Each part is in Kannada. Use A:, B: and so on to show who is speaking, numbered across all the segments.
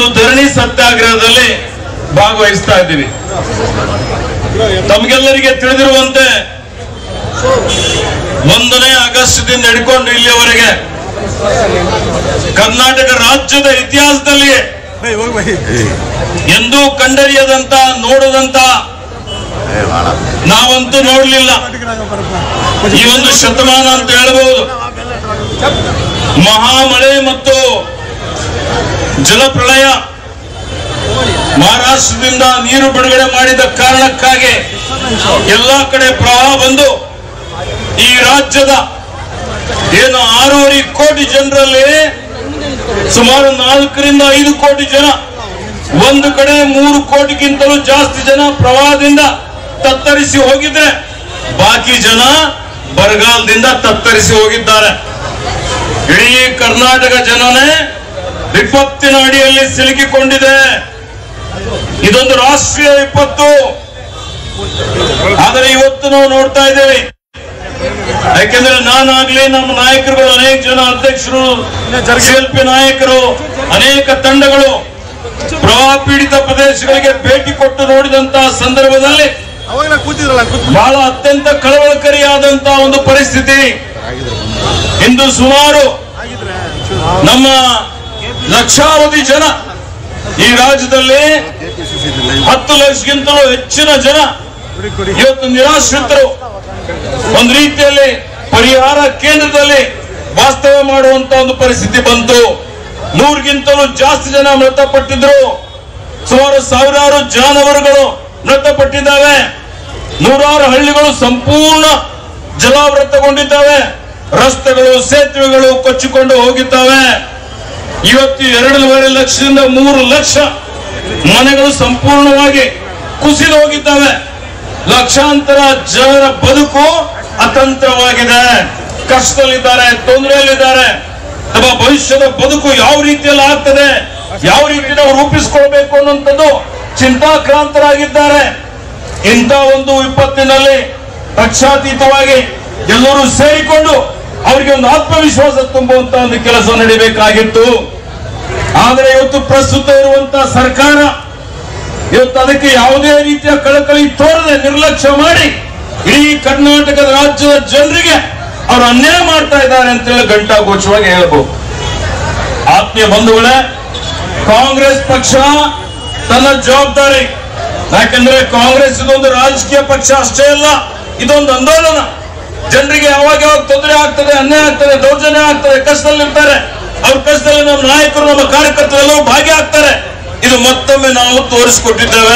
A: ಒಂದು ಧರಣಿ ಸತ್ಯಾಗ್ರಹದಲ್ಲಿ ಭಾಗವಹಿಸ್ತಾ ಇದ್ದೀವಿ ತಮಗೆಲ್ಲರಿಗೆ ತಿಳಿದಿರುವಂತೆ ಒಂದನೇ ಆಗಸ್ಟ್ದಿಂದ ಹಿಡ್ಕೊಂಡು ಇಲ್ಲಿಯವರೆಗೆ ಕರ್ನಾಟಕ ರಾಜ್ಯದ ಇತಿಹಾಸದಲ್ಲಿ ಎಂದೂ ಕಂಡರಿಯದಂತ ನೋಡದಂತ ನಾವಂತೂ ನೋಡ್ಲಿಲ್ಲ ಈ ಒಂದು ಶತಮಾನ ಅಂತ ಹೇಳ್ಬಹುದು ಮಹಾಮಳೆ ಮತ್ತು ಜಲಪ್ರಳಯ ಮಹಾರಾಷ್ಟ್ರದಿಂದ ನೀರು ಬಿಡುಗಡೆ ಮಾಡಿದ ಕಾರಣಕ್ಕಾಗಿ ಎಲ್ಲಾ ಕಡೆ ಪ್ರವಾಹ ಬಂದು ಈ ರಾಜ್ಯದ ಏನು ಆರೂವರೆ ಕೋಟಿ ಜನರಲ್ಲಿ ಸುಮಾರು ನಾಲ್ಕರಿಂದ ಐದು ಕೋಟಿ ಜನ ಒಂದು ಕಡೆ ಮೂರು ಕೋಟಿಗಿಂತಲೂ ಜಾಸ್ತಿ ಜನ ಪ್ರವಾಹದಿಂದ ತತ್ತರಿಸಿ ಹೋಗಿದ್ರೆ ಬಾಕಿ ಜನ ಬರಗಾಲದಿಂದ ತತ್ತರಿಸಿ ಹೋಗಿದ್ದಾರೆ ಇಡೀ ಕರ್ನಾಟಕ ಜನನೇ ವಿಪತ್ತಿನ ಅಡಿಯಲ್ಲಿ ಸಿಲುಕಿಕೊಂಡಿದೆ ಇದೊಂದು ರಾಷ್ಟ್ರೀಯ ವಿಪತ್ತು ಆದರೆ ಇವತ್ತು ನಾವು ನೋಡ್ತಾ ಇದ್ದೇವೆ ಯಾಕೆಂದ್ರೆ ನಾನಾಗ್ಲಿ ನಮ್ಮ ನಾಯಕರುಗಳು ಅನೇಕ ಜನ ಅಧ್ಯಕ್ಷರು ಪಿ ನಾಯಕರು ಅನೇಕ ತಂಡಗಳು ಪ್ರವಾಹ ಪೀಡಿತ ಪ್ರದೇಶಗಳಿಗೆ ಭೇಟಿ ಕೊಟ್ಟು ನೋಡಿದಂತಹ ಸಂದರ್ಭದಲ್ಲಿ
B: ಅವಾಗ ಕೂತಿದ್ರಲ್ಲ ಕೂತ್
A: ಬಹಳ ಅತ್ಯಂತ ಕಳವಳಕಾರಿಯಾದಂತಹ ಒಂದು ಪರಿಸ್ಥಿತಿ ಇಂದು ಸುಮಾರು ನಮ್ಮ ಲಕ್ಷಾವಧಿ ಜನ ಈ ರಾಜ್ಯದಲ್ಲಿ ಹತ್ತು ಲಕ್ಷಕ್ಕಿಂತಲೂ ಹೆಚ್ಚಿನ ಜನ ಇವತ್ತು ನಿರಾಶ್ರಿತರು ಒಂದು ರೀತಿಯಲ್ಲಿ ಪರಿಹಾರ ಕೇಂದ್ರದಲ್ಲಿ ವಾಸ್ತವ ಮಾಡುವಂತ ಒಂದು ಪರಿಸ್ಥಿತಿ ಬಂತು ನೂರಿಗಿಂತಲೂ ಜಾಸ್ತಿ ಜನ ಮೃತಪಟ್ಟಿದ್ರು ಸುಮಾರು ಸಾವಿರಾರು ಜಾನುವಾರುಗಳು ಮೃತಪಟ್ಟಿದ್ದಾವೆ ನೂರಾರು ಹಳ್ಳಿಗಳು ಸಂಪೂರ್ಣ ಜಲಾವೃತಗೊಂಡಿದ್ದಾವೆ ರಸ್ತೆಗಳು ಸೇತುವೆಗಳು ಕೊಚ್ಚಿಕೊಂಡು ಹೋಗಿದ್ದಾವೆ ಇವತ್ತು ಎರಡೂವರೆ ಲಕ್ಷದಿಂದ ಮೂರು ಲಕ್ಷ ಮನೆಗಳು ಸಂಪೂರ್ಣವಾಗಿ ಕುಸಿದು ಹೋಗಿದ್ದಾವೆ ಲಕ್ಷಾಂತರ ಜನರ ಬದುಕು ಅತಂತ್ರವಾಗಿದೆ ಕಷ್ಟದಲ್ಲಿದ್ದಾರೆ ತೊಂದರೆಯಲ್ಲಿದ್ದಾರೆ ನಮ್ಮ ಭವಿಷ್ಯದ ಬದುಕು ಯಾವ ರೀತಿಯಲ್ಲಿ ಆಗ್ತದೆ ಯಾವ ರೀತಿ ನಾವು ರೂಪಿಸ್ಕೊಳ್ಬೇಕು ಅನ್ನುವಂಥದ್ದು ಚಿಂತಾಕ್ರಾಂತರಾಗಿದ್ದಾರೆ ಇಂಥ ಒಂದು ವಿಪತ್ತಿನಲ್ಲಿ ಪಕ್ಷಾತೀತವಾಗಿ ಎಲ್ಲರೂ ಸೇರಿಕೊಂಡು ಅವರಿಗೆ ಒಂದು ಆತ್ಮವಿಶ್ವಾಸ ತುಂಬುವಂತ ಒಂದು ಕೆಲಸ ನಡಿಬೇಕಾಗಿತ್ತು ಆದರೆ ಇವತ್ತು ಪ್ರಸ್ತುತ ಇರುವಂತಹ ಸರ್ಕಾರ ಇವತ್ತು ಅದಕ್ಕೆ ಯಾವುದೇ ರೀತಿಯ ಕಳಕಳಿ ತೋರದೆ ನಿರ್ಲಕ್ಷ್ಯ ಮಾಡಿ ಇಡೀ ಕರ್ನಾಟಕದ ರಾಜ್ಯದ ಜನರಿಗೆ ಅವರು ಅನ್ಯಾಯ ಮಾಡ್ತಾ ಇದ್ದಾರೆ ಅಂತೇಳಿ ಘಂಟಾಘೋಷವಾಗಿ ಹೇಳ್ಬೋದು ಆತ್ಮೀಯ ಬಂಧುಗಳೇ ಕಾಂಗ್ರೆಸ್ ಪಕ್ಷ ತನ್ನ ಜವಾಬ್ದಾರಿ ಯಾಕಂದ್ರೆ ಕಾಂಗ್ರೆಸ್ ಇದೊಂದು ರಾಜಕೀಯ ಪಕ್ಷ ಅಷ್ಟೇ ಅಲ್ಲ ಇದೊಂದು ಆಂದೋಲನ ಜನರಿಗೆ ಯಾವಾಗ ಯಾವಾಗ ತೊಂದರೆ ಆಗ್ತದೆ ಅನ್ಯಾಯ ಆಗ್ತದೆ ದೌರ್ಜನ್ಯ ಆಗ್ತದೆ ಕಷ್ಟದಲ್ಲಿರ್ತಾರೆ ಅವ್ರ ಕಷ್ಟದಲ್ಲಿ ನಮ್ಮ ನಾಯಕರು ನಮ್ಮ ಕಾರ್ಯಕರ್ತರೆಲ್ಲರೂ ಭಾಗಿಯಾಗ್ತಾರೆ ಇದು ಮತ್ತೊಮ್ಮೆ ನಾವು ತೋರಿಸಿಕೊಟ್ಟಿದ್ದೇವೆ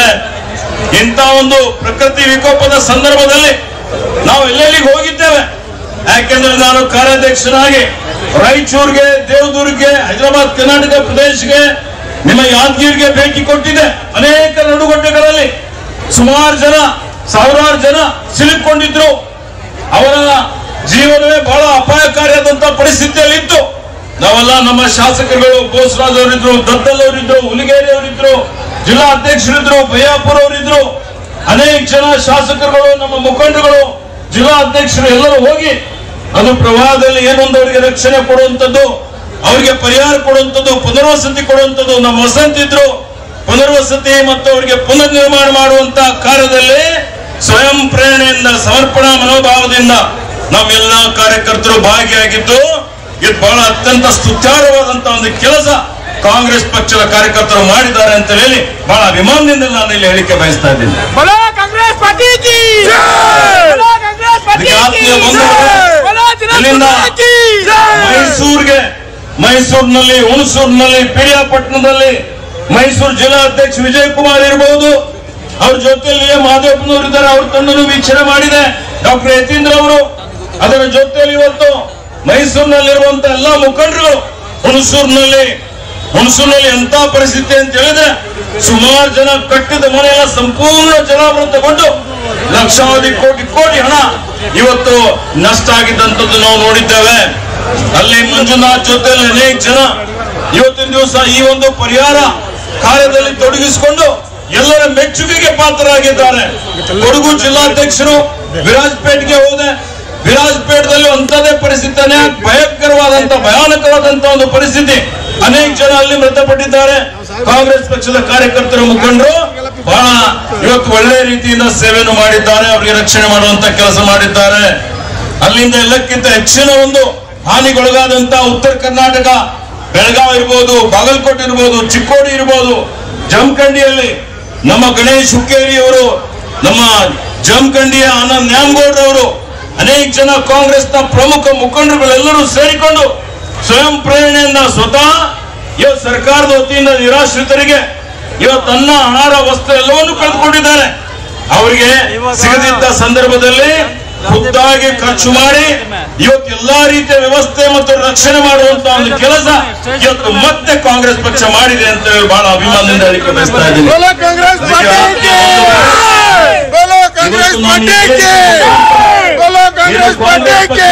A: ಇಂಥ ಒಂದು ಪ್ರಕೃತಿ ವಿಕೋಪದ ಸಂದರ್ಭದಲ್ಲಿ ನಾವು ಎಲ್ಲೆಲ್ಲಿಗೆ ಹೋಗಿದ್ದೇವೆ ಯಾಕೆಂದ್ರೆ ನಾನು ಕಾರ್ಯಾಧ್ಯಕ್ಷನಾಗಿ ರಾಯಚೂರಿಗೆ ದೇವದುರ್ಗ್ಗೆ ಹೈದರಾಬಾದ್ ಕರ್ನಾಟಕ ಪ್ರದೇಶಕ್ಕೆ ನಿಮ್ಮ ಯಾದಗಿರಿಗೆ ಭೇಟಿ ಕೊಟ್ಟಿದೆ ಅನೇಕ ನಡುಗಡ್ಡೆಗಳಲ್ಲಿ ಸುಮಾರು ಜನ ಸಾವಿರಾರು ಜನ ಸಿಲುಕೊಂಡಿದ್ರು ಅವರ ಜೀವನವೇ ಬಹಳ ಅಪಾಯಕಾರಿಯಾದಂತಹ ಪರಿಸ್ಥಿತಿಯಲ್ಲಿತ್ತು ನಾವೆಲ್ಲ ನಮ್ಮ ಶಾಸಕರುಗಳು ಬೋಸರಾಜ್ ಅವರಿದ್ರು ದದ್ದಲ್ ಅವರಿದ್ರು ಹುಲಿಗೇರಿ ಅವರಿದ್ರು ಜಿಲ್ಲಾ ಅಧ್ಯಕ್ಷರಿದ್ರು ಬಯ್ಯಾಪುರ ಅವರಿದ್ರು ಅನೇಕ ಜನ ಶಾಸಕರುಗಳು ನಮ್ಮ ಮುಖಂಡರುಗಳು ಜಿಲ್ಲಾ ಅಧ್ಯಕ್ಷರು ಎಲ್ಲರೂ ಹೋಗಿ ಅದು ಪ್ರವಾಹದಲ್ಲಿ ಏನೊಂದು ಅವರಿಗೆ ರಕ್ಷಣೆ ಕೊಡುವಂಥದ್ದು ಅವರಿಗೆ ಪರಿಹಾರ ಕೊಡುವಂಥದ್ದು ಪುನರ್ವಸತಿ ಕೊಡುವಂಥದ್ದು ನಮ್ಮ ವಸಂತ ಇದ್ರು ಪುನರ್ವಸತಿ ಮತ್ತು ಅವರಿಗೆ ಪುನರ್ ನಿರ್ಮಾಣ ಮಾಡುವಂತ ಕಾರ್ಯದಲ್ಲಿ ಸ್ವಯಂ ಪ್ರೇರಣೆಯಿಂದ ಸಮರ್ಪಣಾ ಮನೋಭಾವದಿಂದ ನಮ್ಮೆಲ್ಲ ಕಾರ್ಯಕರ್ತರು ಭಾಗಿಯಾಗಿದ್ದು ಇದು ಬಹಳ ಅತ್ಯಂತ ಸ್ತುತ್ಯಾರವಾದಂತಹ ಒಂದು ಕೆಲಸ ಕಾಂಗ್ರೆಸ್ ಪಕ್ಷದ ಕಾರ್ಯಕರ್ತರು ಮಾಡಿದ್ದಾರೆ ಅಂತ ಹೇಳಿ ಬಹಳ ಅಭಿಮಾನದಿಂದ ನಾನು ಇಲ್ಲಿ ಹೇಳಿಕೆ ಬಯಸ್ತಾ ಇದ್ದೀನಿ
C: बोलो कांग्रेस पार्टी की बोलो कांग्रेस पार्टी
A: ಇದಕ್ಕೆ
C: की
A: ಆತ್ಮೀಯ ಬಂಧುಗಳೇ,
C: बोलो दिनेश
A: ಇಲ್ಲಿಂದ
C: गुप्ता की
A: ಮೈಸೂರಿಗೆ ಮೈಸೂರಿನಲ್ಲಿ ಹುಣಸೂರಿನಲ್ಲಿ ಪಿರಿಯಾಪಟ್ಟಣದಲ್ಲಿ ಮೈಸೂರು ಜಿಲ್ಲಾ ಅಧ್ಯಕ್ಷ ವಿಜಯ್ ಕುಮಾರ್ ಇರಬಹುದು ಅವ್ರ ಜೊತೆಯಲ್ಲಿ ಮಾದೇವಪ್ಪನವರು ಇದ್ದಾರೆ ಅವ್ರ ತಂಡನು ವೀಕ್ಷಣೆ ಮಾಡಿದೆ ಡಾಕ್ಟರ್ ಯತೀಂದ್ರ ಅವರು ಅದರ ಜೊತೆಯಲ್ಲಿ ಇವತ್ತು ಮೈಸೂರಿನಲ್ಲಿರುವಂತ ಎಲ್ಲಾ ಮುಖಂಡರುಗಳು ಹುಣಸೂರಿನಲ್ಲಿ ಹುಣಸೂರಿನಲ್ಲಿ ಎಂತ ಪರಿಸ್ಥಿತಿ ಅಂತ ಹೇಳಿದ್ರೆ ಸುಮಾರು ಜನ ಕಟ್ಟಿದ ಮನೆಯೆಲ್ಲ ಸಂಪೂರ್ಣ ಜಲಾವೃತಗೊಂಡು ಲಕ್ಷಾವಧಿ ಕೋಟಿ ಕೋಟಿ ಹಣ ಇವತ್ತು ನಷ್ಟ ಆಗಿದ್ದಂಥದ್ದು ನಾವು ನೋಡಿದ್ದೇವೆ ಅಲ್ಲಿ ಮಂಜುನಾಥ್ ಜೊತೆಯಲ್ಲಿ ಅನೇಕ ಜನ ಇವತ್ತಿನ ದಿವಸ ಈ ಒಂದು ಪರಿಹಾರ ಕಾರ್ಯದಲ್ಲಿ ತೊಡಗಿಸಿಕೊಂಡು ಎಲ್ಲರ ಮೆಚ್ಚುಗೆಗೆ ಪಾತ್ರರಾಗಿದ್ದಾರೆ ಕೊಡಗು ಜಿಲ್ಲಾಧ್ಯಕ್ಷರು ವಿರಾಜಪೇಟ್ಗೆ ಹೋದೆ ವಿರಾಜಪೇಟದಲ್ಲಿ ಅಂತದೇ ಪರಿಸ್ಥಿತಿ ಅನೇಕ ಭಯಂಕರವಾದಂತ ಭಯಾನಕವಾದಂತ ಒಂದು ಪರಿಸ್ಥಿತಿ ಅನೇಕ ಜನ ಅಲ್ಲಿ ಮೃತಪಟ್ಟಿದ್ದಾರೆ ಕಾಂಗ್ರೆಸ್ ಪಕ್ಷದ ಕಾರ್ಯಕರ್ತರ ಮುಖಂಡರು ಬಹಳ ಇವತ್ತು ಒಳ್ಳೆ ರೀತಿಯಿಂದ ಸೇವೆಯನ್ನು ಮಾಡಿದ್ದಾರೆ ಅವರಿಗೆ ರಕ್ಷಣೆ ಮಾಡುವಂತ ಕೆಲಸ ಮಾಡಿದ್ದಾರೆ ಅಲ್ಲಿಂದ ಎಲ್ಲಕ್ಕಿಂತ ಹೆಚ್ಚಿನ ಒಂದು ಹಾನಿಗೊಳಗಾದಂತ ಉತ್ತರ ಕರ್ನಾಟಕ ಬೆಳಗಾವಿ ಇರ್ಬೋದು ಬಾಗಲಕೋಟೆ ಇರ್ಬೋದು ಚಿಕ್ಕೋಡಿ ಇರ್ಬೋದು ಜಮಖಂಡಿಯಲ್ಲಿ ನಮ್ಮ ಗಣೇಶ್ ಹುಕ್ಕೇರಿ ಅವರು ನಮ್ಮ ಜಮಖಂಡಿಯ ಆನಂದ್ ನ್ಯಾಮಗೌಡ್ರ ಅವರು ಅನೇಕ ಜನ ಕಾಂಗ್ರೆಸ್ನ ಪ್ರಮುಖ ಮುಖಂಡರುಗಳೆಲ್ಲರೂ ಸೇರಿಕೊಂಡು ಸ್ವಯಂ ಪ್ರೇರಣೆಯಿಂದ ಸ್ವತಃ ಇವತ್ತು ಸರ್ಕಾರದ ವತಿಯಿಂದ ನಿರಾಶ್ರಿತರಿಗೆ ಇವತ್ತು ಅನ್ನ ಆಹಾರ ವಸ್ತು ಎಲ್ಲವನ್ನು ಕಳೆದುಕೊಂಡಿದ್ದಾರೆ ಅವರಿಗೆ ಸಿಗದಿದ್ದ ಸಂದರ್ಭದಲ್ಲಿ ಖುದ್ದಾಗಿ ಖರ್ಚು ಮಾಡಿ ಇವತ್ತು ಎಲ್ಲಾ ರೀತಿಯ ವ್ಯವಸ್ಥೆ ಮತ್ತು ರಕ್ಷಣೆ ಮಾಡುವಂತ ಒಂದು ಕೆಲಸ ಇವತ್ತು ಮತ್ತೆ ಕಾಂಗ್ರೆಸ್ ಪಕ್ಷ ಮಾಡಿದೆ ಅಂತ ಹೇಳಿ ಬಹಳ ಅಭಿಮಾನದಿಂದ ಹೇಳಿಕೆ ಬಯಸ್ತಾ ಇದ್ದೀನಿ
C: बोलो कांग्रेस पार्टी की बोलो कांग्रेस पार्टी की बोलो कांग्रेस पार्टी की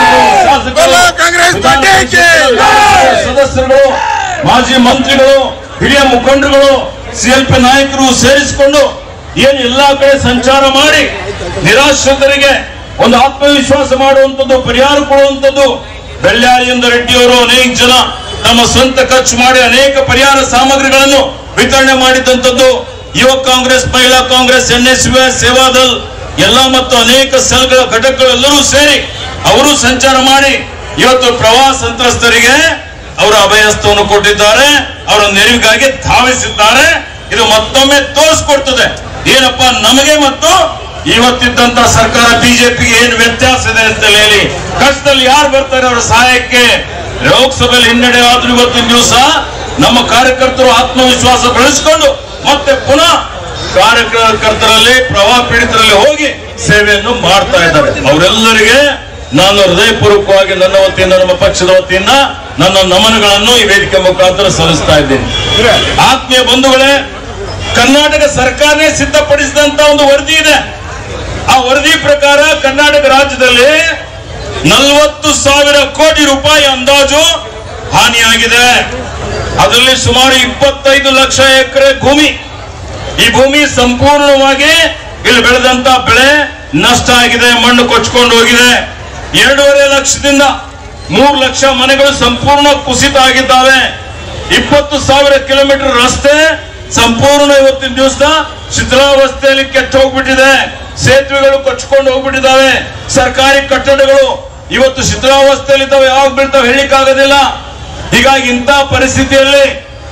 C: बोलो कांग्रेस पार्टी की
A: ಸದಸ್ಯರುಗಳು ಮಾಜಿ ಮಂತ್ರಿಗಳು ಹಿರಿಯ ಮುಖಂಡರುಗಳು ಸಿಎಲ್ಪಿ ನಾಯಕರು ಸೇರಿಸಿಕೊಂಡು ಏನು ಎಲ್ಲಾ ಕಡೆ ಸಂಚಾರ ಮಾಡಿ ನಿರಾಶ್ರಿತರಿಗೆ ಒಂದು ಆತ್ಮವಿಶ್ವಾಸ ಮಾಡುವಂಥದ್ದು ಪರಿಹಾರ ಕೊಡುವಂಥದ್ದು ಬೆಳ್ಳಾರಿಯಿಂದ ರೆಡ್ಡಿಯವರು ಅನೇಕ ಜನ ತಮ್ಮ ಸ್ವಂತ ಖರ್ಚು ಮಾಡಿ ಅನೇಕ ಪರಿಹಾರ ಸಾಮಗ್ರಿಗಳನ್ನು ವಿತರಣೆ ಮಾಡಿದಂಥದ್ದು ಯುವ ಕಾಂಗ್ರೆಸ್ ಮಹಿಳಾ ಕಾಂಗ್ರೆಸ್ ಎನ್ ಎಸ್ ಸೇವಾದಲ್ ಎಲ್ಲ ಮತ್ತು ಅನೇಕ ಸೆಲ್ಗಳ ಘಟಕಗಳು ಎಲ್ಲರೂ ಸೇರಿ ಅವರು ಸಂಚಾರ ಮಾಡಿ ಇವತ್ತು ಪ್ರವಾಹ ಸಂತ್ರಸ್ತರಿಗೆ ಅವರ ಅಭಯಸ್ಥವನ್ನು ಕೊಟ್ಟಿದ್ದಾರೆ ಅವರ ನೆರವಿಗಾಗಿ ಧಾವಿಸಿದ್ದಾರೆ ಇದು ಮತ್ತೊಮ್ಮೆ ತೋರಿಸ್ಕೊಡ್ತದೆ ಏನಪ್ಪಾ ನಮಗೆ ಮತ್ತು ಇವತ್ತಿದ್ದಂತ ಸರ್ಕಾರ ಬಿಜೆಪಿಗೆ ಏನು ವ್ಯತ್ಯಾಸ ಇದೆ ಅಂತ ಹೇಳಿ ಕಷ್ಟದಲ್ಲಿ ಯಾರು ಬರ್ತಾರೆ ಅವರ ಸಹಾಯಕ್ಕೆ ಲೋಕಸಭೆಯಲ್ಲಿ ಹಿನ್ನಡೆ ಆದ್ರೂ ಇವತ್ತಿನ ದಿವಸ ನಮ್ಮ ಕಾರ್ಯಕರ್ತರು ಆತ್ಮವಿಶ್ವಾಸ ಬೆಳೆಸಿಕೊಂಡು ಮತ್ತೆ ಪುನಃ ಕಾರ್ಯಕರ್ತರಲ್ಲಿ ಪ್ರವಾಹ ಪೀಡಿತರಲ್ಲಿ ಹೋಗಿ ಸೇವೆಯನ್ನು ಮಾಡ್ತಾ ಇದ್ದಾರೆ ಅವರೆಲ್ಲರಿಗೆ ನಾನು ಹೃದಯಪೂರ್ವಕವಾಗಿ ನನ್ನ ವತಿಯಿಂದ ನಮ್ಮ ಪಕ್ಷದ ವತಿಯಿಂದ ನನ್ನ ನಮನಗಳನ್ನು ಈ ವೇದಿಕೆ ಮುಖಾಂತರ ಸಲ್ಲಿಸ್ತಾ ಇದ್ದೀನಿ ಆತ್ಮೀಯ ಬಂಧುಗಳೇ ಕರ್ನಾಟಕ ಸರ್ಕಾರನೇ ಸಿದ್ಧಪಡಿಸಿದಂತ ಒಂದು ವರದಿ ಇದೆ ಆ ವರದಿ ಪ್ರಕಾರ ಕರ್ನಾಟಕ ರಾಜ್ಯದಲ್ಲಿ ನಲವತ್ತು ಸಾವಿರ ಕೋಟಿ ರೂಪಾಯಿ ಅಂದಾಜು ಹಾನಿಯಾಗಿದೆ ಅದರಲ್ಲಿ ಸುಮಾರು ಇಪ್ಪತ್ತೈದು ಲಕ್ಷ ಎಕರೆ ಭೂಮಿ ಈ ಭೂಮಿ ಸಂಪೂರ್ಣವಾಗಿ ಇಲ್ಲಿ ಬೆಳೆದಂತ ಬೆಳೆ ನಷ್ಟ ಆಗಿದೆ ಮಣ್ಣು ಕೊಚ್ಕೊಂಡು ಹೋಗಿದೆ ಎರಡೂವರೆ ಲಕ್ಷದಿಂದ ಮೂರು ಲಕ್ಷ ಮನೆಗಳು ಸಂಪೂರ್ಣ ಕುಸಿತ ಆಗಿದ್ದಾವೆ ಇಪ್ಪತ್ತು ಸಾವಿರ ಕಿಲೋಮೀಟರ್ ರಸ್ತೆ ಸಂಪೂರ್ಣ ಇವತ್ತಿನ ದಿವಸ ಶಿಥಿಲಾವಸ್ಥೆಯಲ್ಲಿ ಕೆಟ್ಟು ಹೋಗ್ಬಿಟ್ಟಿದೆ ಸೇತುವೆಗಳು ಕೊಚ್ಕೊಂಡು ಹೋಗ್ಬಿಟ್ಟಿದ್ದಾವೆ ಸರ್ಕಾರಿ ಕಟ್ಟಡಗಳು ಇವತ್ತು ಶಿಥಿಲಾವಸ್ಥೆಯಲ್ಲಿದ್ದಾವೆ ಯಾವಾಗ ಬೀಳ್ತಾವೆ ಹೇಳಿಕ್ಕಾಗೋದಿಲ್ಲ ಹೀಗಾಗಿ ಇಂಥ ಪರಿಸ್ಥಿತಿಯಲ್ಲಿ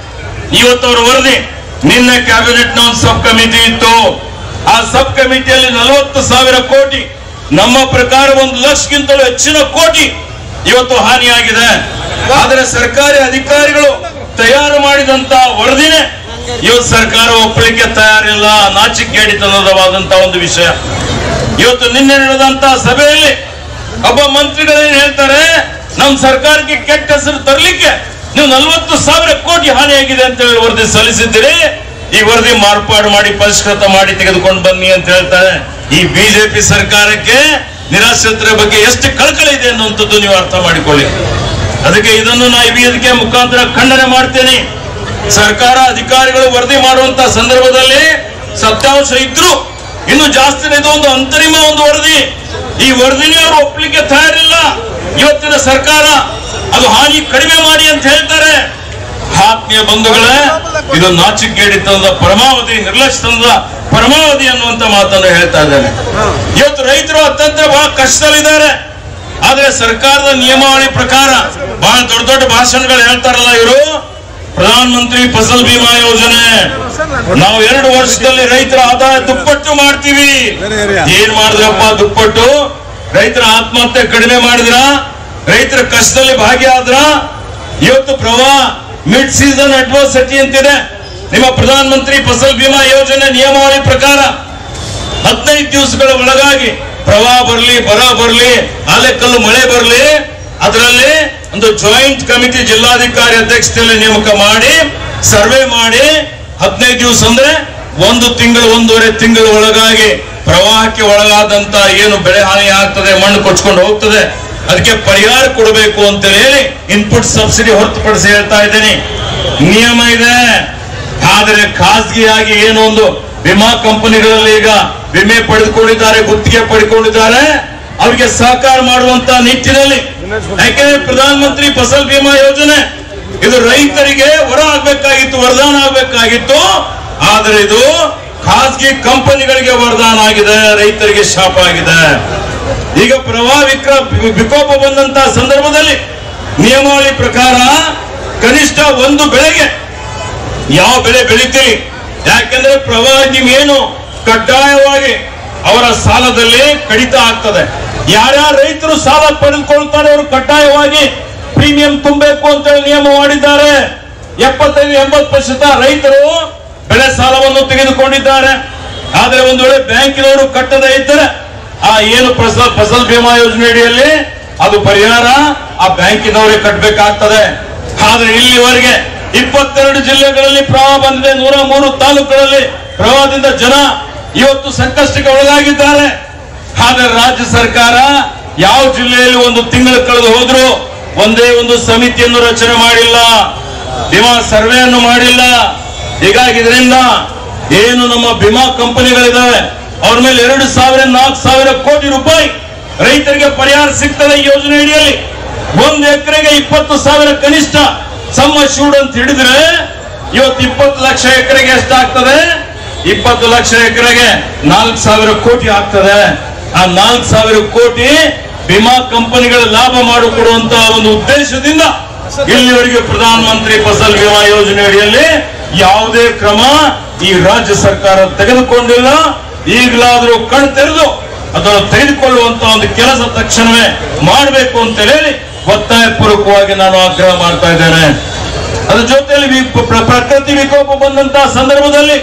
A: ಇವತ್ತು ಅವರ ವರದಿ ನಿನ್ನೆ ಕ್ಯಾಬಿನೆಟ್ ನ ಒಂದು ಸಬ್ ಕಮಿಟಿ ಇತ್ತು ಆ ಸಬ್ ಕಮಿಟಿಯಲ್ಲಿ ನಲವತ್ತು ಸಾವಿರ ಕೋಟಿ ನಮ್ಮ ಪ್ರಕಾರ ಒಂದು ಲಕ್ಷಕ್ಕಿಂತಲೂ ಹೆಚ್ಚಿನ ಕೋಟಿ ಇವತ್ತು ಹಾನಿಯಾಗಿದೆ ಆದರೆ ಸರ್ಕಾರಿ ಅಧಿಕಾರಿಗಳು ತಯಾರು ಮಾಡಿದಂತ ವರದಿನೇ ಇವತ್ತು ಸರ್ಕಾರ ಒಪ್ಪಲಿಕ್ಕೆ ತಯಾರಿಲ್ಲ ನಾಚಿಕೆಡಿತನವಾದಂತ ಒಂದು ವಿಷಯ ಇವತ್ತು ನಿನ್ನೆ ನಡೆದಂತ ಸಭೆಯಲ್ಲಿ ಒಬ್ಬ ಮಂತ್ರಿಗಳೇನು ಹೇಳ್ತಾರೆ ನಮ್ಮ ಸರ್ಕಾರಕ್ಕೆ ಕೆಟ್ಟ ಹೆಸರು ತರಲಿಕ್ಕೆ ನೀವು ನಲವತ್ತು ಸಾವಿರ ಕೋಟಿ ಹಾನಿಯಾಗಿದೆ ಅಂತ ಹೇಳಿ ವರದಿ ಸಲ್ಲಿಸಿದ್ದೀರಿ ಈ ವರದಿ ಮಾರ್ಪಾಡು ಮಾಡಿ ಪರಿಷ್ಕೃತ ಮಾಡಿ ತೆಗೆದುಕೊಂಡು ಬನ್ನಿ ಅಂತ ಹೇಳ್ತಾರೆ ಈ ಬಿಜೆಪಿ ಸರ್ಕಾರಕ್ಕೆ ನಿರಾಶ್ರಿತರ ಬಗ್ಗೆ ಎಷ್ಟು ಕಳಕಳಿ ಇದೆ ಅನ್ನುವಂಥದ್ದು ನೀವು ಅರ್ಥ ಮಾಡಿಕೊಳ್ಳಿ ಅದಕ್ಕೆ ಇದನ್ನು ನಾ ಈ ವೇದಿಕೆ ಮುಖಾಂತರ ಖಂಡನೆ ಮಾಡ್ತೇನೆ ಸರ್ಕಾರ ಅಧಿಕಾರಿಗಳು ವರದಿ ಮಾಡುವಂತ ಸಂದರ್ಭದಲ್ಲಿ ಸತ್ಯಾಂಶ ಇದ್ರು ಇನ್ನು ಜಾಸ್ತಿ ಇದು ಒಂದು ಅಂತರಿಮ ಒಂದು ವರದಿ ಈ ವರದಿನೇ ಅವರು ಒಪ್ಪಲಿಕ್ಕೆ ತಯಾರಿಲ್ಲ ಇವತ್ತಿನ ಸರ್ಕಾರ ಅದು ಹಾನಿ ಕಡಿಮೆ ಮಾಡಿ ಅಂತ ಹೇಳ್ತಾರೆ ಆತ್ಮೀಯ ಬಂಧುಗಳೇ ಇದು ನಾಚಿಕೆಡಿತನದ ಪರಮಾವಧಿ ನಿರ್ಲಕ್ಷ್ಯತನದ ಪರಮಾವಧಿ ಅನ್ನುವಂತ ಮಾತನ್ನು ಹೇಳ್ತಾ ಇದ್ದೇನೆ ಇವತ್ತು ರೈತರು ಅತ್ಯಂತ ಬಹಳ ಕಷ್ಟದಲ್ಲಿದ್ದಾರೆ ಆದ್ರೆ ಸರ್ಕಾರದ ನಿಯಮಾವಳಿ ಪ್ರಕಾರ ಬಹಳ ದೊಡ್ಡ ದೊಡ್ಡ ಭಾಷಣಗಳು ಹೇಳ್ತಾರಲ್ಲ ಇವರು ಪ್ರಧಾನ ಮಂತ್ರಿ ಫಸಲ್ ಬಿಮಾ ಯೋಜನೆ ನಾವು ಎರಡು ವರ್ಷದಲ್ಲಿ ರೈತರ ಆದಾಯ ದುಪ್ಪಟ್ಟು ಮಾಡ್ತೀವಿ ಏನ್ ಮಾಡಿದ್ರಪ್ಪ ದುಪ್ಪಟ್ಟು ರೈತರ ಆತ್ಮಹತ್ಯೆ ಕಡಿಮೆ ಮಾಡಿದ್ರ ರೈತರ ಕಷ್ಟದಲ್ಲಿ ಭಾಗಿಯಾದ್ರ ಇವತ್ತು ಪ್ರವಾಹ ಮಿಡ್ ಸೀಸನ್ ಅಡ್ವರ್ಸಿಟಿ ಅಂತಿದೆ ನಿಮ್ಮ ಪ್ರಧಾನ ಮಂತ್ರಿ ಫಸಲ್ ಬಿಮಾ ಯೋಜನೆ ನಿಯಮಾವಳಿ ಪ್ರಕಾರ ಹದಿನೈದು ದಿವಸಗಳ ಒಳಗಾಗಿ ಪ್ರವಾಹ ಬರಲಿ ಬರ ಬರಲಿ ಆಲೆಕಲ್ಲು ಮಳೆ ಬರಲಿ ಅದರಲ್ಲಿ ಒಂದು ಜಾಯಿಂಟ್ ಕಮಿಟಿ ಜಿಲ್ಲಾಧಿಕಾರಿ ಅಧ್ಯಕ್ಷತೆಯಲ್ಲಿ ನೇಮಕ ಮಾಡಿ ಸರ್ವೆ ಮಾಡಿ ಹದಿನೈದು ದಿವಸ ಅಂದ್ರೆ ಒಂದು ತಿಂಗಳು ಒಂದೂವರೆ ತಿಂಗಳ ಒಳಗಾಗಿ ಪ್ರವಾಹಕ್ಕೆ ಒಳಗಾದಂತ ಏನು ಬೆಳೆ ಹಾನಿ ಆಗ್ತದೆ ಮಣ್ಣು ಕೊಚ್ಕೊಂಡು ಹೋಗ್ತದೆ ಅದಕ್ಕೆ ಪರಿಹಾರ ಕೊಡಬೇಕು ಅಂತ ಹೇಳಿ ಇನ್ಪುಟ್ ಸಬ್ಸಿಡಿ ಹೊರತುಪಡಿಸಿ ಹೇಳ್ತಾ ಇದ್ದೀನಿ ನಿಯಮ ಇದೆ ಆದರೆ ಖಾಸಗಿಯಾಗಿ ಏನೋ ಒಂದು ವಿಮಾ ಕಂಪನಿಗಳಲ್ಲಿ ಈಗ ವಿಮೆ ಪಡೆದುಕೊಂಡಿದ್ದಾರೆ ಗುತ್ತಿಗೆ ಪಡೆದುಕೊಂಡಿದ್ದಾರೆ ಅವರಿಗೆ ಸಹಕಾರ ಮಾಡುವಂತ ನಿಟ್ಟಿನಲ್ಲಿ ಯಾಕೆಂದ್ರೆ ಪ್ರಧಾನ ಮಂತ್ರಿ ಫಸಲ್ ಬಿಮಾ ಯೋಜನೆ ಇದು ರೈತರಿಗೆ ವರ ಆಗ್ಬೇಕಾಗಿತ್ತು ವರದಾನ ಆಗ್ಬೇಕಾಗಿತ್ತು ಆದ್ರೆ ಇದು ಖಾಸಗಿ ಕಂಪನಿಗಳಿಗೆ ವರದಾನ ಆಗಿದೆ ರೈತರಿಗೆ ಶಾಪ ಆಗಿದೆ ಈಗ ಪ್ರವಾಹ ವಿಕ್ರ ವಿಕೋಪ ಬಂದಂತ ಸಂದರ್ಭದಲ್ಲಿ ನಿಯಮಾವಳಿ ಪ್ರಕಾರ ಕನಿಷ್ಠ ಒಂದು ಬೆಳೆಗೆ ಯಾವ ಬೆಳೆ ಬೆಳಿತೀರಿ ಯಾಕೆಂದ್ರೆ ಪ್ರವಾಹ ನೀವೇನು ಕಡ್ಡಾಯವಾಗಿ ಅವರ ಸಾಲದಲ್ಲಿ ಕಡಿತ ಆಗ್ತದೆ ಯಾರ್ಯಾರ ರೈತರು ಸಾಲ ಪಡೆದುಕೊಳ್ತಾರೆ ಅವರು ಕಡ್ಡಾಯವಾಗಿ ಪ್ರೀಮಿಯಂ ತುಂಬಬೇಕು ಅಂತ ಹೇಳಿ ನಿಯಮ ಮಾಡಿದ್ದಾರೆ ಎಪ್ಪತ್ತೈದು ಎಂಬತ್ತು ಪ್ರತಿಶತ ರೈತರು ಬೆಳೆ ಸಾಲವನ್ನು ತೆಗೆದುಕೊಂಡಿದ್ದಾರೆ ಆದ್ರೆ ಒಂದು ವೇಳೆ ಬ್ಯಾಂಕಿನವರು ಕಟ್ಟದೇ ಇದ್ದರೆ ಆ ಏನು ಫಸಲ್ ಫಸಲ್ ಬಿಮಾ ಯೋಜನೆ ಅಡಿಯಲ್ಲಿ ಅದು ಪರಿಹಾರ ಆ ಬ್ಯಾಂಕಿನವರೇ ಕಟ್ಟಬೇಕಾಗ್ತದೆ ಆದ್ರೆ ಇಲ್ಲಿವರೆಗೆ ಇಪ್ಪತ್ತೆರಡು ಜಿಲ್ಲೆಗಳಲ್ಲಿ ಪ್ರವಾಹ ಬಂದಿದೆ ನೂರ ಮೂರು ತಾಲೂಕುಗಳಲ್ಲಿ ಪ್ರವಾಹದಿಂದ ಜನ ಇವತ್ತು ಸಂಕಷ್ಟಕ್ಕೆ ಒಳಗಾಗಿದ್ದಾರೆ ಆದ್ರೆ ರಾಜ್ಯ ಸರ್ಕಾರ ಯಾವ ಜಿಲ್ಲೆಯಲ್ಲಿ ಒಂದು ತಿಂಗಳು ಕಳೆದು ಹೋದ್ರು ಒಂದೇ ಒಂದು ಸಮಿತಿಯನ್ನು ರಚನೆ ಮಾಡಿಲ್ಲ ವಿಮಾ ಸರ್ವೆಯನ್ನು ಮಾಡಿಲ್ಲ ಹೀಗಾಗಿ ಇದರಿಂದ ಏನು ನಮ್ಮ ವಿಮಾ ಕಂಪನಿಗಳಿದಾವೆ ಅವ್ರ ಮೇಲೆ ಎರಡು ಸಾವಿರ ನಾಲ್ಕು ಸಾವಿರ ಕೋಟಿ ರೂಪಾಯಿ ರೈತರಿಗೆ ಪರಿಹಾರ ಸಿಗ್ತದೆ ಈ ಯೋಜನೆ ಅಡಿಯಲ್ಲಿ ಒಂದು ಎಕರೆಗೆ ಇಪ್ಪತ್ತು ಸಾವಿರ ಕನಿಷ್ಠ ಸಮ್ಮ ಶೂಡ್ ಅಂತ ಹಿಡಿದ್ರೆ ಇವತ್ತು ಇಪ್ಪತ್ತು ಲಕ್ಷ ಎಕರೆಗೆ ಎಷ್ಟಾಗ್ತದೆ ಇಪ್ಪತ್ತು ಲಕ್ಷ ಎಕರೆಗೆ ನಾಲ್ಕು ಸಾವಿರ ಕೋಟಿ ಆಗ್ತದೆ ಆ ನಾಲ್ಕು ಸಾವಿರ ಕೋಟಿ ವಿಮಾ ಕಂಪನಿಗಳ ಲಾಭ ಮಾಡಿಕೊಡುವಂತಹ ಒಂದು ಉದ್ದೇಶದಿಂದ ಇಲ್ಲಿವರೆಗೆ ಪ್ರಧಾನ ಮಂತ್ರಿ ಫಸಲ್ ವಿಮಾ ಯೋಜನೆ ಅಡಿಯಲ್ಲಿ ಯಾವುದೇ ಕ್ರಮ ಈ ರಾಜ್ಯ ಸರ್ಕಾರ ತೆಗೆದುಕೊಂಡಿಲ್ಲ ಈಗಲಾದರೂ ಕಣ್ ತೆರೆದು ಅದನ್ನು ತೆಗೆದುಕೊಳ್ಳುವಂತ ಒಂದು ಕೆಲಸ ತಕ್ಷಣವೇ ಮಾಡಬೇಕು ಅಂತ ಹೇಳಿ ಒತ್ತಾಯ ಪೂರ್ವಕವಾಗಿ ನಾನು ಆಗ್ರಹ ಮಾಡ್ತಾ ಇದ್ದೇನೆ ಅದ್ರ ಜೊತೆಯಲ್ಲಿ ವಿ- ಪ್ರ- ಪ್ರಕೃತಿ ವಿಕೋಪ ಬಂದಂತಹ ಸಂದರ್ಭದಲ್ಲಿ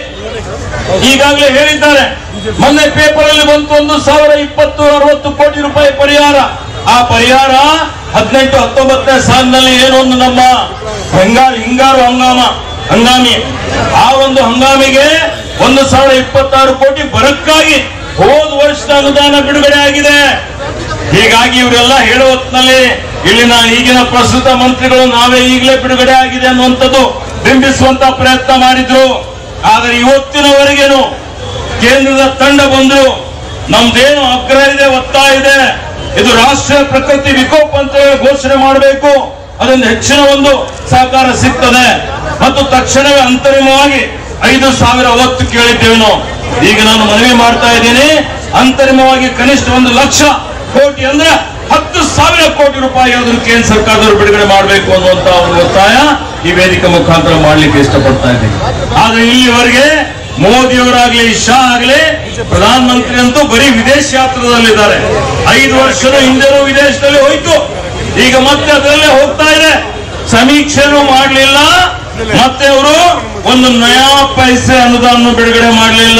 A: ಈಗಾಗಲೇ ಹೇಳಿದ್ದಾರೆ ಮೊನ್ನೆ ಪೇಪರ್ ಅಲ್ಲಿ ಬಂತು ಒಂದು ಸಾವಿರ ಇಪ್ಪತ್ತು ಅರವತ್ತು ಕೋಟಿ ರೂಪಾಯಿ ಪರಿಹಾರ ಆ ಪರಿಹಾರ ಹದಿನೆಂಟು ಹತ್ತೊಂಬತ್ತನೇ ಸಾಲಿನಲ್ಲಿ ಏನೋ ಒಂದು ನಮ್ಮ ಹಿಂಗಾರು ಹಿಂಗಾರು ಹಂಗಾಮ ಹಂಗಾಮಿ ಆ ಒಂದು ಹಂಗಾಮಿಗೆ ಒಂದು ಸಾವಿರ ಇಪ್ಪತ್ತಾರು ಕೋಟಿ ಬರಕ್ಕಾಗಿ ಹೋದ ವರ್ಷದ ಅನುದಾನ ಬಿಡುಗಡೆ ಆಗಿದೆ ಹೀಗಾಗಿ ಇವರೆಲ್ಲ ಹೇಳೋ ಹೊತ್ತಿನಲ್ಲಿ ಇಲ್ಲಿನ ಈಗಿನ ಪ್ರಸ್ತುತ ಮಂತ್ರಿಗಳು ನಾವೇ ಈಗಲೇ ಬಿಡುಗಡೆ ಆಗಿದೆ ಅನ್ನುವಂಥದ್ದು ಬಿಂಬಿಸುವಂತ ಪ್ರಯತ್ನ ಮಾಡಿದ್ರು ಆದರೆ ಇವತ್ತಿನವರೆಗೇನು ಕೇಂದ್ರದ ತಂಡ ಬಂದ್ರು ನಮ್ದೇನು ಆಗ್ರಹ ಇದೆ ಒತ್ತಾಯ ಇದೆ ಇದು ರಾಷ್ಟ್ರೀಯ ಪ್ರಕೃತಿ ವಿಕೋಪ ಅಂತ ಹೇಳಿ ಘೋಷಣೆ ಮಾಡಬೇಕು ಅದೊಂದು ಹೆಚ್ಚಿನ ಒಂದು ಸಹಕಾರ ಸಿಗ್ತದೆ ಮತ್ತು ತಕ್ಷಣವೇ ಅಂತರಿಮವಾಗಿ ಐದು ಸಾವಿರ ಒತ್ತು ಕೇಳಿದ್ದೇವೆ ನಾವು ಈಗ ನಾನು ಮನವಿ ಮಾಡ್ತಾ ಇದ್ದೀನಿ ಅಂತರಿಮವಾಗಿ ಕನಿಷ್ಠ ಒಂದು ಲಕ್ಷ ಕೋಟಿ ಅಂದ್ರೆ ಹತ್ತು ಸಾವಿರ ಕೋಟಿ ರೂಪಾಯಿ ಅದನ್ನು ಕೇಂದ್ರ ಸರ್ಕಾರದವರು ಬಿಡುಗಡೆ ಮಾಡಬೇಕು ಅನ್ನುವಂತ ಒಂದು ಒತ್ತಾಯ ಈ ವೇದಿಕೆ ಮುಖಾಂತರ ಮಾಡ್ಲಿಕ್ಕೆ ಇಷ್ಟಪಡ್ತಾ ಇದ್ದೀನಿ ಆದ್ರೆ ಇಲ್ಲಿವರೆಗೆ ಮೋದಿಯವರಾಗ್ಲಿ ಶಾ ಆಗ್ಲಿ ಪ್ರಧಾನ ಮಂತ್ರಿ ಅಂತೂ ಬರೀ ವಿದೇಶ ಯಾತ್ರದಲ್ಲಿದ್ದಾರೆ ಐದು ವರ್ಷದ ಹಿಂದೆನೂ ವಿದೇಶದಲ್ಲಿ ಹೋಯ್ತು ಈಗ ಮತ್ತೆ ಅದರಲ್ಲೇ ಹೋಗ್ತಾ ಇದೆ ಸಮೀಕ್ಷೆನೂ ಮಾಡಲಿಲ್ಲ ಮತ್ತೆ ಅವರು ಒಂದು ನಯಾ ಪೈಸೆ ಅನುದಾನ ಬಿಡುಗಡೆ ಮಾಡಲಿಲ್ಲ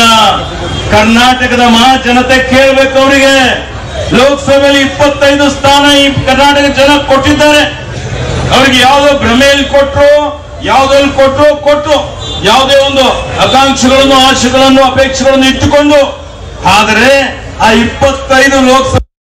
A: ಕರ್ನಾಟಕದ ಮಹಾ ಜನತೆ ಕೇಳ್ಬೇಕು ಅವರಿಗೆ ಲೋಕಸಭೆಯಲ್ಲಿ ಇಪ್ಪತ್ತೈದು ಸ್ಥಾನ ಈ ಕರ್ನಾಟಕ ಜನ ಕೊಟ್ಟಿದ್ದಾರೆ ಅವ್ರಿಗೆ ಯಾವುದೋ ಭ್ರಮೆಯಲ್ಲಿ ಕೊಟ್ರು ಯಾವುದ್ರಲ್ಲಿ ಕೊಟ್ರು ಕೊಟ್ಟು ಯಾವುದೇ ಒಂದು ಆಕಾಂಕ್ಷೆಗಳನ್ನು ಆಶೆಗಳನ್ನು ಅಪೇಕ್ಷೆಗಳನ್ನು ಇಟ್ಟುಕೊಂಡು ಆದರೆ ಆ ಇಪ್ಪತ್ತೈದು ಲೋಕಸಭೆ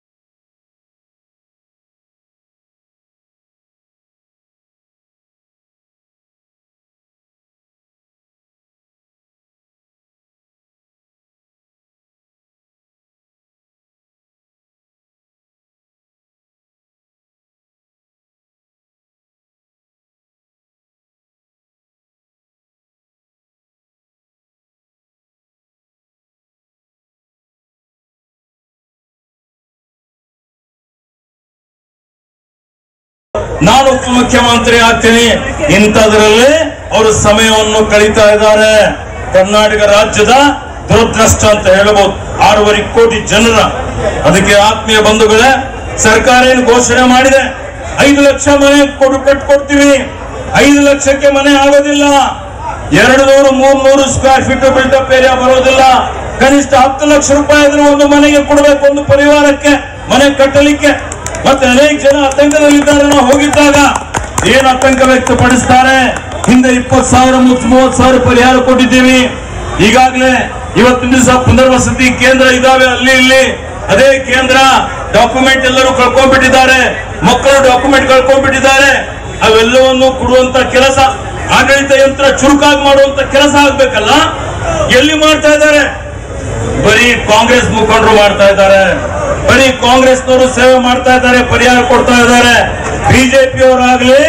A: ನಾನು ಉಪಮುಖ್ಯಮಂತ್ರಿ ಆಗ್ತೀನಿ ಇಂಥದ್ರಲ್ಲಿ ಅವರು ಸಮಯವನ್ನು ಕಳೀತಾ ಇದ್ದಾರೆ ಕರ್ನಾಟಕ ರಾಜ್ಯದ ದುರದೃಷ್ಟ ಅಂತ ಹೇಳಬಹುದು ಆರೂವರೆ ಕೋಟಿ ಜನರ ಅದಕ್ಕೆ ಆತ್ಮೀಯ ಬಂಧುಗಳೇ ಸರ್ಕಾರ ಏನು ಘೋಷಣೆ ಮಾಡಿದೆ ಐದು ಲಕ್ಷ ಮನೆ ಕೊಡು ಕಟ್ಕೊಡ್ತೀವಿ ಐದು ಲಕ್ಷಕ್ಕೆ ಮನೆ ಆಗೋದಿಲ್ಲ ಎರಡು ನೂರು ಮೂರ್ ನೂರು ಸ್ಕ್ವೇರ್ ಫೀಟ್ ಬಿಲ್ಡಪ್ ಏರಿಯಾ ಬರೋದಿಲ್ಲ ಕನಿಷ್ಠ ಹತ್ತು ಲಕ್ಷ ರೂಪಾಯಿ ಆದ್ರೂ ಒಂದು ಮನೆಗೆ ಕೊಡಬೇಕು ಒಂದು ಪರಿವಾರಕ್ಕೆ ಮನೆ ಕಟ್ಟಲಿಕ್ಕೆ ಮತ್ತೆ ಅನೇಕ ಜನ ಆತಂಕದಲ್ಲಿದ್ದಾರೆ ನಾವು ಹೋಗಿದ್ದಾಗ ಏನ್ ಆತಂಕ ವ್ಯಕ್ತಪಡಿಸ್ತಾರೆ ಹಿಂದೆ ಇಪ್ಪತ್ತು ಸಾವಿರ ಮೂವತ್ತು ಸಾವಿರ ಪರಿಹಾರ ಕೊಟ್ಟಿದ್ದೀವಿ ಈಗಾಗಲೇ ಇವತ್ತಿನ ದಿವಸ ಪುನರ್ವಸತಿ ಕೇಂದ್ರ ಇದಾವೆ ಅಲ್ಲಿ ಇಲ್ಲಿ ಅದೇ ಕೇಂದ್ರ ಡಾಕ್ಯುಮೆಂಟ್ ಎಲ್ಲರೂ ಕಳ್ಕೊಂಡ್ಬಿಟ್ಟಿದ್ದಾರೆ ಮಕ್ಕಳು ಡಾಕ್ಯುಮೆಂಟ್ ಕಳ್ಕೊಂಡ್ಬಿಟ್ಟಿದ್ದಾರೆ ಅವೆಲ್ಲವನ್ನು ಕೊಡುವಂತ ಕೆಲಸ ಆಡಳಿತ ಯಂತ್ರ ಚುರುಕಾಗಿ ಮಾಡುವಂತ ಕೆಲಸ ಆಗ್ಬೇಕಲ್ಲ ಎಲ್ಲಿ ಮಾಡ್ತಾ ಇದ್ದಾರೆ ಬರೀ ಕಾಂಗ್ರೆಸ್ ಮುಖಂಡರು ಮಾಡ್ತಾ ಇದ್ದಾರೆ ಬರೀ ಕಾಂಗ್ರೆಸ್ನವರು ಸೇವೆ ಮಾಡ್ತಾ ಇದ್ದಾರೆ ಪರಿಹಾರ ಕೊಡ್ತಾ ಇದ್ದಾರೆ ಬಿಜೆಪಿ ಅವರಾಗ್ಲಿ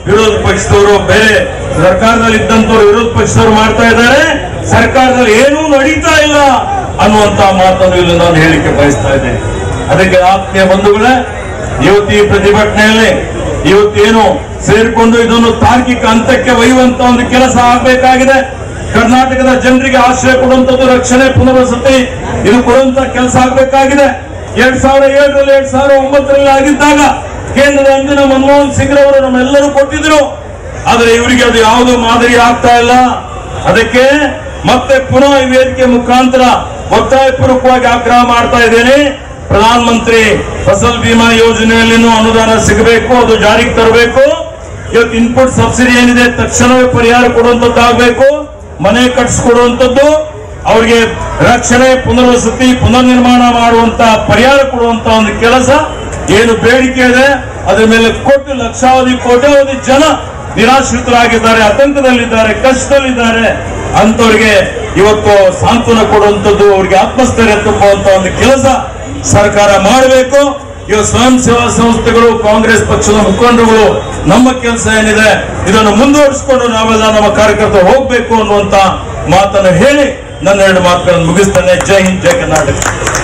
A: ವಿರೋಧ ಪಕ್ಷದವರು ಬೇರೆ ಸರ್ಕಾರದಲ್ಲಿ ಇದ್ದಂತವ್ರು ವಿರೋಧ ಪಕ್ಷದವರು ಮಾಡ್ತಾ ಇದ್ದಾರೆ ಸರ್ಕಾರದಲ್ಲಿ ಏನೂ ನಡೀತಾ ಇಲ್ಲ ಅನ್ನುವಂತ ಮಾತನ್ನು ಇಲ್ಲಿ ನಾನು ಹೇಳಿಕೆ ಬಯಸ್ತಾ ಇದ್ದೇನೆ ಅದಕ್ಕೆ ಆತ್ಮೀಯ ಬಂಧುಗಳೇ ಇವತ್ತು ಈ ಪ್ರತಿಭಟನೆಯಲ್ಲಿ ಇವತ್ತೇನು ಸೇರಿಕೊಂಡು ಇದನ್ನು ತಾರ್ಕಿಕ ಹಂತಕ್ಕೆ ಒಯ್ಯುವಂತ ಒಂದು ಕೆಲಸ ಆಗಬೇಕಾಗಿದೆ ಕರ್ನಾಟಕದ ಜನರಿಗೆ ಆಶ್ರಯ ಕೊಡುವಂತದ್ದು ರಕ್ಷಣೆ ಪುನರ್ವಸತಿ ಇದು ಕೊಡುವಂತ ಕೆಲಸ ಆಗಬೇಕಾಗಿದೆ ಎರಡ್ ಸಾವಿರ ಏಳರಲ್ಲಿ ಎರಡ್ ಸಾವಿರ ಒಂಬತ್ತರಲ್ಲಿ ಆಗಿದ್ದಾಗ ಕೇಂದ್ರದ ಅಂದಿನ ಮನಮೋಹನ್ ಸಿಂಗ್ ರವರು ನಮ್ಮೆಲ್ಲರೂ ಕೊಟ್ಟಿದ್ರು ಆದ್ರೆ ಇವರಿಗೆ ಅದು ಯಾವುದು ಮಾದರಿ ಆಗ್ತಾ ಇಲ್ಲ ಅದಕ್ಕೆ ಮತ್ತೆ ಪುನಃ ಈ ವೇದಿಕೆ ಮುಖಾಂತರ ಒತ್ತಾಯಪೂರ್ವಕವಾಗಿ ಆಗ್ರಹ ಮಾಡ್ತಾ ಇದ್ದೇನೆ ಪ್ರಧಾನ ಮಂತ್ರಿ ಫಸಲ್ ಬಿಮಾ ಯೋಜನೆಯಲ್ಲಿನೂ ಅನುದಾನ ಸಿಗಬೇಕು ಅದು ಜಾರಿಗೆ ತರಬೇಕು ಇವತ್ತು ಇನ್ಪುಟ್ ಸಬ್ಸಿಡಿ ಏನಿದೆ ತಕ್ಷಣವೇ ಪರಿಹಾರ ಕೊಡುವಂತದ್ದಾಗಬೇಕು ಮನೆ ಕಟ್ಸ್ಕೊಡುವಂತದ್ದು ಅವ್ರಿಗೆ ರಕ್ಷಣೆ ಪುನರ್ವಸತಿ ಪುನರ್ ನಿರ್ಮಾಣ ಮಾಡುವಂತ ಪರಿಹಾರ ಕೊಡುವಂತ ಒಂದು ಕೆಲಸ ಏನು ಬೇಡಿಕೆ ಇದೆ ಅದರ ಮೇಲೆ ಕೊಟ್ಟು ಲಕ್ಷಾವಧಿ ಕೋಟ್ಯಾವಧಿ ಜನ ನಿರಾಶ್ರಿತರಾಗಿದ್ದಾರೆ ಆತಂಕದಲ್ಲಿದ್ದಾರೆ ಕಷ್ಟದಲ್ಲಿದ್ದಾರೆ ಅಂತವ್ರಿಗೆ ಇವತ್ತು ಸಾಂತ್ವನ ಕೊಡುವಂತದ್ದು ಅವ್ರಿಗೆ ಆತ್ಮಸ್ಥೈರ್ಯ ತುಂಬುವಂತ ಒಂದು ಕೆಲಸ ಸರ್ಕಾರ ಮಾಡಬೇಕು ಇವು ಸ್ವಯಂ ಸೇವಾ ಸಂಸ್ಥೆಗಳು ಕಾಂಗ್ರೆಸ್ ಪಕ್ಷದ ಮುಖಂಡರುಗಳು ನಮ್ಮ ಕೆಲಸ ಏನಿದೆ ಇದನ್ನು ಮುಂದುವರಿಸಿಕೊಂಡು ನಾವೆಲ್ಲ ನಮ್ಮ ಕಾರ್ಯಕರ್ತರು ಹೋಗ್ಬೇಕು ಅನ್ನುವಂತ ಮಾತನ್ನು ಹೇಳಿ ನನ್ನ ಎರಡು ಮಾತುಗಳನ್ನು ಮುಗಿಸ್ತೇನೆ ಜೈ ಹಿಂದ್ ಜೈ ಕರ್ನಾಟಕ